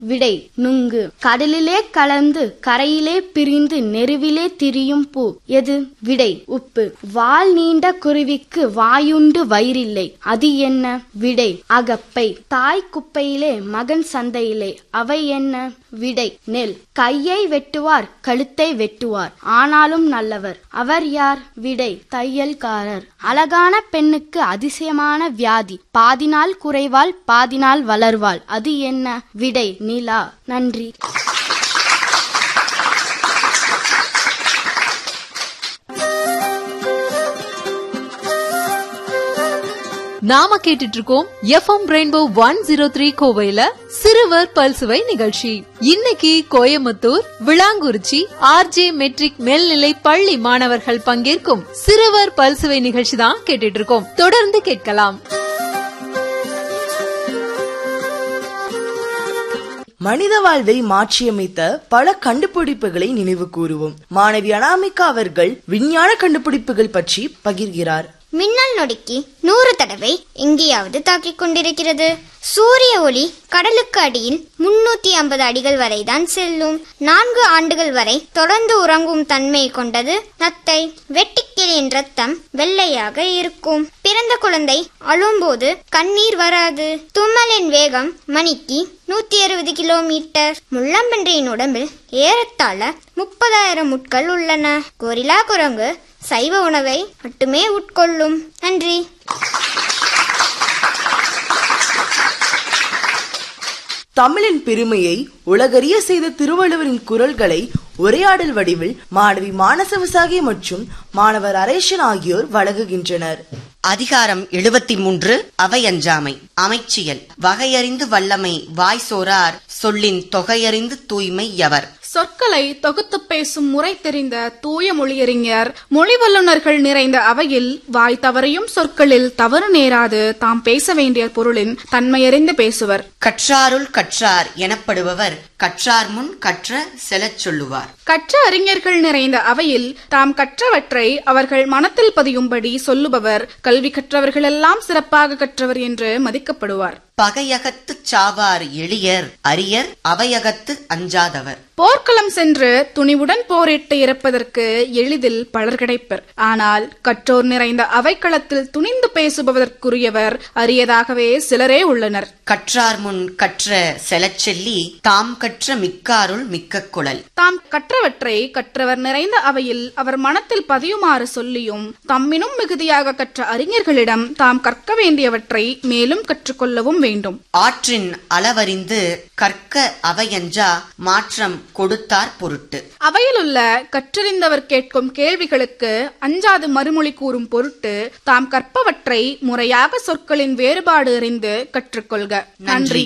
விடை நுங்கு கடலிலே கலந்து கரையிலே பிரிந்து நெருவிலே திரியும் பூ எது விடை உப்பு வால் நீண்ட குருவிக்கு வாயுண்டு வயிறில்லை அது என்ன விடை அகப்பை தாய் குப்பையிலே மகன் சந்தையிலே அவை என்ன விடை நெல் கையை வெட்டுவார் கழுத்தை வெட்டுவார் ஆனாலும் நல்லவர் அவர் யார் விடை தையல்காரர் அழகான பெண்ணுக்கு அதிசயமான வியாதி பாதி நாள் குறைவாள் பாதி நாள் வளர்வாள் அது என்ன விடை நிலா நன்றி நாம கேட்டுட்டு இருக்கோம் FM rainbow one zero three கோவையில சிறுவர் பல்சுவை நிகழ்ச்சி இன்னைக்கு கோயம்புத்தூர் விளாங்குறிச்சி ஆர்ஜே மெட்ரிக் மேல்நிலை பள்ளி மாணவர்கள் பங்கேற்கும் சிறுவர் பல்சுவை நிகழ்ச்சி தான் கேட்டுட்டு இருக்கோம் தொடர்ந்து கேட்கலாம் மனித வாழ்வை மாற்றியமைத்த பல கண்டுபிடிப்புகளை நினைவு கூறுவோம் மாணவி அனாமிகா அவர்கள் விஞ்ஞான கண்டுபிடிப்புகள் பற்றி பகிர்கிறார் மின்னல் நொடிக்கு நூறு தடவை எங்கேயாவது தாக்கிக் கொண்டிருக்கிறது சூரிய ஒளி கடலுக்கு அடியில் முன்னூத்தி ஐம்பது அடிகள் வரைதான் செல்லும் நான்கு ஆண்டுகள் வரை தொடர்ந்து உறங்கும் தன்மை கொண்டது நத்தை வெட்டிக்கிளியின் ரத்தம் வெள்ளையாக இருக்கும் பிறந்த குழந்தை அழும்போது கண்ணீர் வராது தும்மலின் வேகம் மணிக்கு நூத்தி அறுபது கிலோமீட்டர் முள்ளம்பன்றியின் உடம்பில் ஏறத்தாழ முப்பதாயிரம் முட்கள் உள்ளன கொரிலா குரங்கு சைவ உணவை மட்டுமே உட்கொள்ளும் நன்றி தமிழின் பெருமையை உலகறிய செய்த திருவள்ளுவரின் குரல்களை உரையாடல் வடிவில் மாணவி மானச விசாகி மற்றும் மாணவர் அரேஷன் ஆகியோர் வழங்குகின்றனர் அதிகாரம் எழுபத்தி மூன்று அவையஞ்சாமை அமைச்சியல் வகையறிந்து வல்லமை வாய் சோரார் சொல்லின் தொகையறிந்து தூய்மை எவர் சொற்களை தொகுத்து பேசும் முறை தெரிந்த தூய மொழியறிஞர் மொழி வல்லுநர்கள் நிறைந்த அவையில் வாய் தவறையும் சொற்களில் தவறு நேராது தாம் பேச வேண்டிய பொருளின் தன்மையறிந்து பேசுவர் கற்றாருள் கற்றார் எனப்படுபவர் கற்றார் முன் கற்ற செலச் சொல்லுவார் கற்ற அறிஞர்கள் நிறைந்த அவையில் தாம் கற்றவற்றை அவர்கள் மனத்தில் பதியும்படி சொல்லுபவர் கல்வி கற்றவர்களெல்லாம் சிறப்பாக கற்றவர் என்று மதிக்கப்படுவார் பகையகத்துச் சாவார் எளியர் அரியர் அவையகத்து அஞ்சாதவர் போர்க்களம் சென்று துணிவுடன் போரிட்டு இறப்பதற்கு எளிதில் பலர் கிடைப்பர் ஆனால் கற்றோர் நிறைந்த அவைக்களத்தில் துணிந்து பேசுபவதற்குரியவர் அரியதாகவே சிலரே உள்ளனர் கற்றார் முன் கற்ற செலச் செல்லி தாம் கற்ற மிக்காருள் மிக்க குழல் தாம் கற்றவற்றை கற்றவர் நிறைந்த அவையில் அவர் மனத்தில் பதியுமாறு சொல்லியும் தம்மினும் மிகுதியாக கற்ற அறிஞர்களிடம் தாம் கற்க வேண்டியவற்றை மேலும் கற்றுக்கொள்ளவும் வேண்டும் ஆற்றின் அளவறிந்து கற்க அவையஞ்சா மாற்றம் கொடுத்தார் பொருட்டு அவையிலுள்ள கற்றறிந்தவர் கேட்கும் கேள்விகளுக்கு அஞ்சாது மறுமொழி கூறும் பொருட்டு தாம் கற்பவற்றை முறையாக சொற்களின் வேறுபாடு அறிந்து கற்றுக்கொள்க நன்றி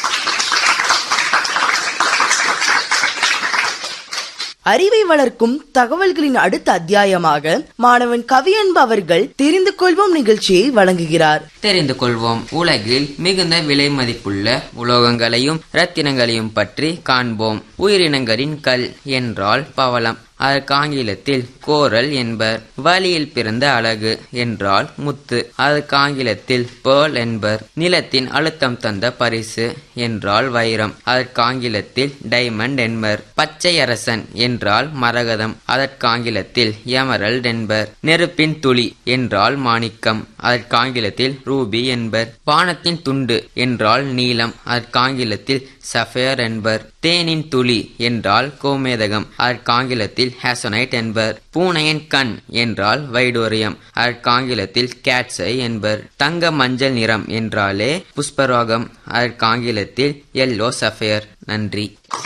அறிவை வளர்க்கும் தகவல்களின் அடுத்த அத்தியாயமாக மாணவன் கவியன்பு அவர்கள் தெரிந்து கொள்வோம் நிகழ்ச்சியை வழங்குகிறார் தெரிந்து கொள்வோம் உலகில் மிகுந்த விலை மதிப்புள்ள உலோகங்களையும் ரத்தினங்களையும் பற்றி காண்போம் உயிரினங்களின் கல் என்றால் பவளம் அதற்கு ஆங்கிலத்தில் கோரல் என்பர் வலியில் பிறந்த அழகு என்றால் முத்து அதற்கு ஆங்கிலத்தில் பேர்ல் என்பர் நிலத்தின் அழுத்தம் தந்த பரிசு என்றால் வைரம் அதற்கு ஆங்கிலத்தில் டைமண்ட் என்பர் பச்சை அரசன் என்றால் மரகதம் அதற்கு ஆங்கிலத்தில் எமரல்ட் என்பர் நெருப்பின் துளி என்றால் மாணிக்கம் அதற்கு ஆங்கிலத்தில் ரூபி என்பர் வானத்தின் துண்டு என்றால் நீலம் அதற்கு ஆங்கிலத்தில் சஃபயர் என்பர் தேனின் துளி என்றால் கோமேதகம் அதற்கு ஆங்கிலத்தில் ஹேசனைட் என்பர் பூனையின் கண் என்றால் வைடோரியம் அதற்கு ஆங்கிலத்தில் கேட்ஸை என்பர் தங்க மஞ்சள் நிறம் என்றாலே புஷ்பராகம் அதற்கு ஆங்கிலத்தில் எல்லோ சஃபயர் நன்றி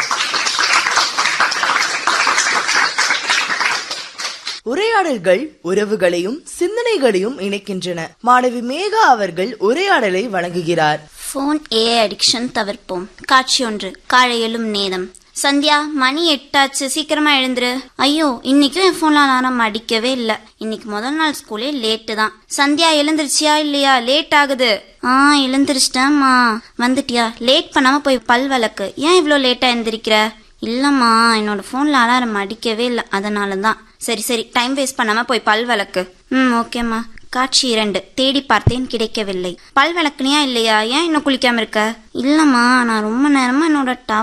உரையாடல்கள் உறவுகளையும் சிந்தனைகளையும் இணைக்கின்றன மாணவி மேகா அவர்கள் உரையாடலை வழங்குகிறார் போன் ஏ அடிக்ஷன் தவிர்ப்போம் காட்சி ஒன்று காலை எழும் நேரம் சந்தியா மணி எட்டாச்சு சீக்கிரமா எழுந்துரு ஐயோ இன்னைக்கும் என் போன்ல அலாரம் அடிக்கவே இல்ல இன்னைக்கு முதல் நாள் ஸ்கூலே லேட்டு தான் சந்தியா எழுந்திருச்சியா இல்லையா லேட் ஆகுது ஆ எழுந்திருச்சிட்டேம்மா வந்துட்டியா லேட் பண்ணாம போய் பல் வளக்கு ஏன் இவ்வளோ லேட்டா எழுந்திருக்கிற இல்லம்மா என்னோட போன்ல அலாரம் அடிக்கவே இல்லை அதனால தான் சரி சரி டைம் வேஸ்ட் பண்ணாம போய் பல் வளக்கு ம் ஓகேம்மா காட்சி இரண்டு தேடி பார்த்தேன் கிடைக்கவில்லை பல் விளக்குனியா இல்லையா ஏன் இன்னும் குளிக்காம இருக்க இல்லம்மா நான் ரொம்ப நேரமா என்னோட